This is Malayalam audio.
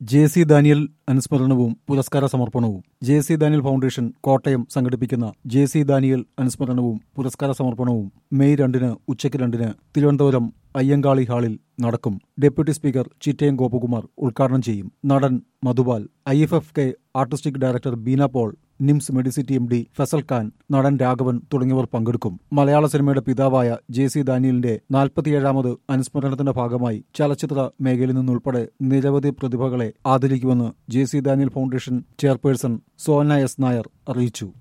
ജെ സി ദാനിയൽ അനുസ്മരണവും പുരസ്കാര സമർപ്പണവും J C Daniel foundation Kottayam സംഘടിപ്പിക്കുന്ന ജെ സി ദാനിയൽ അനുസ്മരണവും പുരസ്കാര സമർപ്പണവും മെയ് രണ്ടിന് ഉച്ചയ്ക്ക് രണ്ടിന് തിരുവനന്തപുരം അയ്യങ്കാളി ഹാളിൽ നടക്കും ഡെപ്യൂട്ടി സ്പീക്കർ ചിറ്റയം ഗോപകുമാർ ഉദ്ഘാടനം ചെയ്യും നടൻ Madhupal I F F K artistic director Beena Paul NIMS medicity M D Fazal Khan നടൻ രാഘവൻ തുടങ്ങിയവർ പങ്കെടുക്കും മലയാള സിനിമയുടെ പിതാവായ ജെ സി ദാനിയലിന്റെ നാൽപ്പത്തിയേഴാമത് അനുസ്മരണത്തിന്റെ ഭാഗമായി ചലച്ചിത്ര മേഖലയിൽ നിന്നുൾപ്പെടെ നിരവധി പ്രതിഭകളെ ആദരിക്കുമെന്ന് J C Daniel foundation chairperson Sona S Nair അറിയിച്ചു